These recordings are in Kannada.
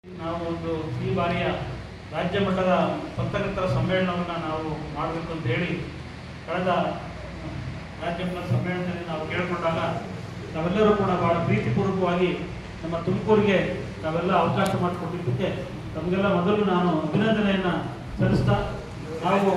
ನಾವು ಒಂದು ಈ ಬಾರಿಯ ರಾಜ್ಯ ಮಟ್ಟದ ಪತ್ರಕರ್ತರ ಸಮ್ಮೇಳನವನ್ನು ನಾವು ಮಾಡಬೇಕು ಅಂತ ಹೇಳಿ ಕಳೆದ ರಾಜ್ಯ ಮಟ್ಟದ ಸಮ್ಮೇಳನದಲ್ಲಿ ನಾವು ಕೇಳಿಕೊಂಡಾಗ ನಾವೆಲ್ಲರೂ ಕೂಡ ಬಹಳ ಪ್ರೀತಿಪೂರ್ವಕವಾಗಿ ನಮ್ಮ ತುಮಕೂರಿಗೆ ನಾವೆಲ್ಲ ಅವಕಾಶ ಮಾಡಿಕೊಟ್ಟಿದ್ದಕ್ಕೆ ತಮಗೆಲ್ಲ ಮೊದಲು ನಾನು ಅಭಿನಂದನೆಯನ್ನು ಸಲ್ಲಿಸ್ತಾ ನಾವು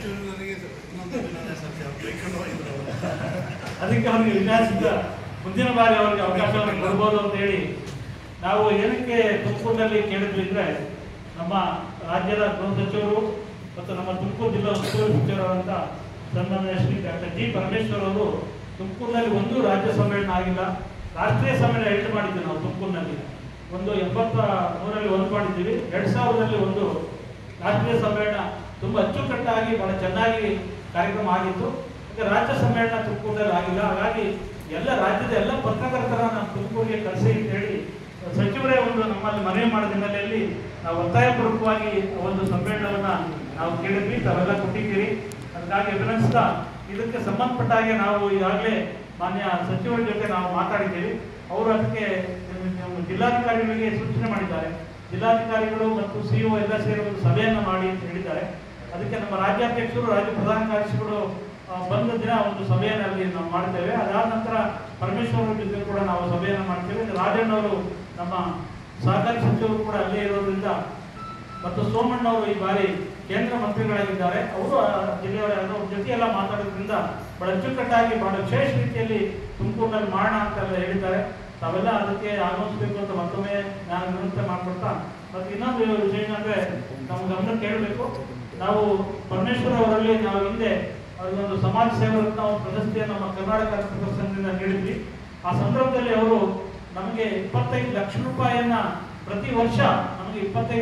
ಅದಕ್ಕೆ ಅವರಿಗೆ ವಿನ್ಯಾಸದಿಂದ ಮುಂದಿನ ಬಾರಿ ಅವರಿಗೆ ಅವಕಾಶವನ್ನು ಕೊಡ್ಬೋದು ಅಂತ ಹೇಳಿ ನಾವು ಏನಕ್ಕೆ ತುಮಕೂರಿನಲ್ಲಿ ಕೇಳಿದ್ವಿ ಅಂದ್ರೆ ನಮ್ಮ ರಾಜ್ಯದ ಗೃಹ ಸಚಿವರು ಮತ್ತು ನಮ್ಮ ತುಮಕೂರು ಜಿಲ್ಲಾ ಉಸ್ತುವಾರಿ ಸಚಿವರಾದಂಥ ಸನ್ಮಾನ್ಯ ಶ್ರೀ ಡಾಕ್ಟರ್ ಜಿ ಪರಮೇಶ್ವರ್ ಅವರು ತುಮಕೂರಿನಲ್ಲಿ ಒಂದು ರಾಜ್ಯ ಸಮ್ಮೇಳನ ಆಗಿಲ್ಲ ರಾಷ್ಟ್ರೀಯ ಸಮ್ಮೇಳನ ಎಂಟು ಮಾಡಿದ್ವಿ ನಾವು ತುಮಕೂರಿನಲ್ಲಿ ಒಂದು ಎಂಬತ್ತ ಮೂರರಲ್ಲಿ ಒಂದು ಮಾಡಿದ್ದೀವಿ ಎರಡು ಸಾವಿರದಲ್ಲಿ ಒಂದು ರಾಷ್ಟ್ರೀಯ ಸಮ್ಮೇಳನ ತುಂಬ ಅಚ್ಚುಕಟ್ಟಾಗಿ ಬಹಳ ಚೆನ್ನಾಗಿ ಕಾರ್ಯಕ್ರಮ ಆಗಿತ್ತು ಈಗ ರಾಜ್ಯ ಸಮ್ಮೇಳನ ತುಮಕೂರಿನಲ್ಲಿ ಆಗಿಲ್ಲ ಹಾಗಾಗಿ ಎಲ್ಲ ರಾಜ್ಯದ ಎಲ್ಲ ಪತ್ರಕರ್ತರ ನಾವು ತುಮಕೂರಿಗೆ ಕಳಿಸಿ ಅಂತ ಹೇಳಿ ಸಚಿವರೇ ಒಂದು ನಮ್ಮಲ್ಲಿ ಮನವಿ ಮಾಡಿದ ಹಿನ್ನೆಲೆಯಲ್ಲಿ ನಾವು ಒತ್ತಾಯಪೂರ್ವಕವಾಗಿ ಒಂದು ಸಮ್ಮೇಳನವನ್ನ ನಾವು ಕೇಳಿದ್ವಿ ತಾವೆಲ್ಲ ಕೊಟ್ಟಿದ್ದೀರಿ ಅದಕ್ಕಾಗಿ ಅಭಿನಂದಿಸ್ತಾ ಇದಕ್ಕೆ ಸಂಬಂಧಪಟ್ಟ ಹಾಗೆ ನಾವು ಈಗಾಗಲೇ ಮಾನ್ಯ ಸಚಿವರ ಜೊತೆ ನಾವು ಮಾತಾಡಿದ್ದೀವಿ ಅವರು ಅದಕ್ಕೆ ನಮ್ಮ ಜಿಲ್ಲಾಧಿಕಾರಿಗಳಿಗೆ ಸೂಚನೆ ಮಾಡಿದ್ದಾರೆ ಜಿಲ್ಲಾಧಿಕಾರಿಗಳು ಮತ್ತು ಸಿಇಒ ಎಲ್ಲ ಸೇರಿ ಒಂದು ಸಭೆಯನ್ನು ಮಾಡಿ ಅಂತ ಹೇಳಿದ್ದಾರೆ ಅದಕ್ಕೆ ನಮ್ಮ ರಾಜ್ಯಾಧ್ಯಕ್ಷರು ರಾಜ್ಯ ಪ್ರಧಾನ ಕಾರ್ಯದರ್ಶಿಗಳು ಆ, ಬಂದ ದಿನ ಒಂದು ಸಭೆಯನ್ನು ಅಲ್ಲಿ ನಾವು ಮಾಡ್ತೇವೆ ಅದಾದ ನಂತರ ಪರಮೇಶ್ವರ್ ಅವ್ರ ಜೊತೆ ಕೂಡ ನಾವು ಸಭೆಯನ್ನು ಮಾಡ್ತೇವೆ ಇದು ರಾಜಣ್ಣ ಅವರು ನಮ್ಮ ಸಹಕಾರಿ ಸಚಿವರು ಕೂಡ ಅಲ್ಲೇ ಇರೋದ್ರಿಂದ ಮತ್ತು ಸೋಮಣ್ಣ ಅವರು ಈ ಬಾರಿ ಕೇಂದ್ರ ಮಂತ್ರಿಗಳಾಗಿದ್ದಾರೆ ಅವರು ಆ ಜಿಲ್ಲೆಯವರ ಅವ್ರ ಜೊತೆ ಎಲ್ಲ ಮಾತಾಡೋದ್ರಿಂದ ಬಹಳ ಅಚ್ಚುಕಟ್ಟಾಗಿ ಬಹಳ ವಿಶೇಷ ರೀತಿಯಲ್ಲಿ ತುಮಕೂರಿನಲ್ಲಿ ಮಾಡೋಣ ಅಂತೆಲ್ಲ ಹೇಳಿದ್ದಾರೆ ತಾವೆಲ್ಲ ಅದಕ್ಕೆ ಆಗಮಿಸಬೇಕು ಅಂತ ಮತ್ತೊಮ್ಮೆ ನಾನು ವಿನಂತಿ ಮಾಡ್ಕೊಳ್ತಾ ಮತ್ತು ಇನ್ನೊಂದು ವಿಷಯ ಏನಂದ್ರೆ ನಮ್ಮ ಗಮನ ಕೇಳಬೇಕು ನಾವು ಪರಮೇಶ್ವರ್ ಅವರಲ್ಲಿ ನಾವು ಹಿಂದೆ ಅವರಿಗೊಂದು ಸಮಾಜ ಸೇವಕರನ್ನ ಒಂದು ಪ್ರಶಸ್ತಿಯನ್ನು ನಮ್ಮ ಕರ್ನಾಟಕ ಪತ್ರಕರ್ತರ ಸಂಘದಿಂದ ನೀಡಿದ್ವಿ ಆ ಸಂದರ್ಭದಲ್ಲಿ ಅವರು ನಮಗೆ ಇಪ್ಪತ್ತೈದು ಲಕ್ಷ ರೂಪಾಯಿಯನ್ನ ಪ್ರತಿ ವರ್ಷ ನಮಗೆ ಇಪ್ಪತ್ತೈದು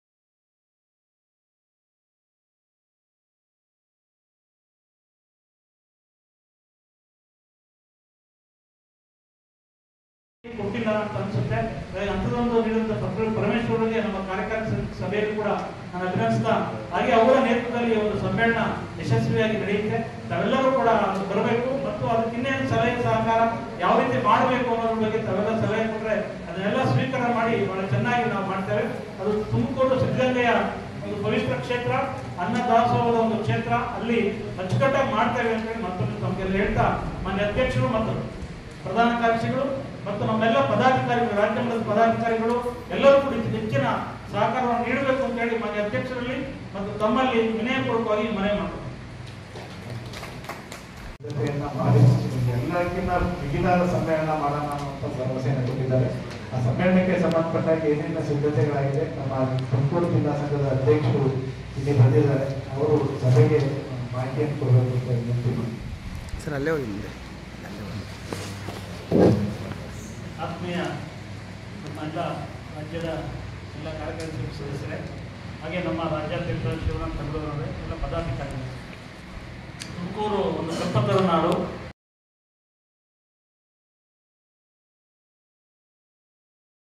ಕೊಟ್ಟಿಲ್ಲ ಅಂತ ಅನ್ಸುತ್ತೆ ಹಾಗಾಗಿ ಅಂಥದ್ದೊಂದು ನೀಡಿದಂತ ಪತ್ರ ಪರಮೇಶ್ವರರಿಗೆ ನಮ್ಮ ಕಾರ್ಯಕಾರಿ ಸ- ಸಭೆಯಲ್ಲಿ ಕೂಡ ನಾನು ಅಭಿನಂದಿಸ್ತಾ ಹಾಗೆ ಅವರ ನೇತೃತ್ವದಲ್ಲಿ ಒಂದು ಸಮ್ಮೇಳನ ಯಶಸ್ವಿಯಾಗಿ ನಡೆಯುತ್ತೆ ತಾವೆಲ್ಲರೂ ಕೂಡ ಅದು ಬರಬೇಕು ಮತ್ತು ಅದಕ್ಕೆ ಇನ್ನೇನು ಸಲಹೆ ಸಹಕಾರ ಯಾವ ರೀತಿ ಮಾಡಬೇಕು ಅನ್ನೋದ್ರ ಬಗ್ಗೆ ತಾವೆಲ್ಲ ಸಲಹೆ ಕೊಟ್ರೆ ಅದನ್ನೆಲ್ಲ ಸ್ವೀಕಾರ ಮಾಡಿ ಬಹಳ ಚೆನ್ನಾಗಿ ನಾವು ಮಾಡ್ತೇವೆ ಅದು ತುಮಕೂರು ಸಿದ್ಧಗಂಗೆಯ ಒಂದು ಪವಿತ್ರ ಕ್ಷೇತ್ರ ಅನ್ನದಾಸೋಹದ ಒಂದು ಕ್ಷೇತ್ರ ಅಲ್ಲಿ ಅಚ್ಚುಕಟ್ಟಾಗಿ ಮಾಡ್ತೇವೆ ಅಂತ ಹೇಳಿ ಮತ್ತೊಮ್ಮೆ ತಮಗೆಲ್ಲ ಹೇಳ್ತಾ ಮಾನ್ಯ ಅಧ್ಯಕ್ಷರು ಮತ್ತು ಪ್ರಧಾನ ಕಾರ್ಯದರ್ಶಿಗಳು ಮತ್ತು ನಮ್ಮೆಲ್ಲ ಪದಾಧಿಕಾರಿಗಳು ರಾಜ್ಯ ಮಟ್ಟದ ಪದಾಧಿಕಾರಿಗಳು ಎಲ್ಲರೂ ಕೂಡ ಇದಕ್ಕೆ ಹೆಚ್ಚಿನ ಸಹಕಾರವನ್ನು ನೀಡಬೇಕು ಅಂತ ಹೇಳಿ ಮಾನ್ಯ ಅಧ್ಯಕ್ಷರಲ್ಲಿ ಮತ್ತು ತಮ್ಮಲ್ಲಿ ವಿನಯಪೂರ್ವಕವಾಗಿ ಮನವಿ ಮಾಡ್ತಾರೆ ಸಿದ್ಧತೆಯನ್ನ ಮಾಡಿ ಎಲ್ಲಕ್ಕಿಂತ ಬಿಗಿದಾದ ಸಮ್ಮೇಳನ ಮಾಡೋಣ ಅನ್ನುವಂಥ ಭರವಸೆಯನ್ನು ಕೊಟ್ಟಿದ್ದಾರೆ ಆ ಸಮ್ಮೇಳನಕ್ಕೆ ಸಂಬಂಧಪಟ್ಟಾಗ ಏನೇನು ಸಿದ್ಧತೆಗಳಾಗಿದೆ ನಮ್ಮ ತುಮಕೂರು ಜಿಲ್ಲಾ ಸಂಘದ ಅಧ್ಯಕ್ಷರು ಇಲ್ಲಿ ಬಂದಿದ್ದಾರೆ ಅವರು ಸಭೆಗೆ ಮಾಹಿತಿಯನ್ನು ಕೊಡಬೇಕು ಅಂತ ವಿನಂತಿ ಮಾಡ್ತೀನಿ. ಸರ್ ಅಲ್ಲೇ ಹೋಗಿ ಮುಂದೆ ಆತ್ಮೀಯ ನಮ್ಮ ಎಲ್ಲ ರಾಜ್ಯದ ಎಲ್ಲ ಕಾರ್ಯಕಾರಿ ಸದಸ್ಯರೇ ಹಾಗೆ ನಮ್ಮ ರಾಜ್ಯಾಧ್ಯಕ್ಷ ಶಿವರಾಮ್ ತಂಗೂರವರೇ ಎಲ್ಲ ಪದಾಧಿಕಾರಿಗಳು ತುಮಕೂರು ಒಂದು ಕಲ್ಪತರ ನಾಡು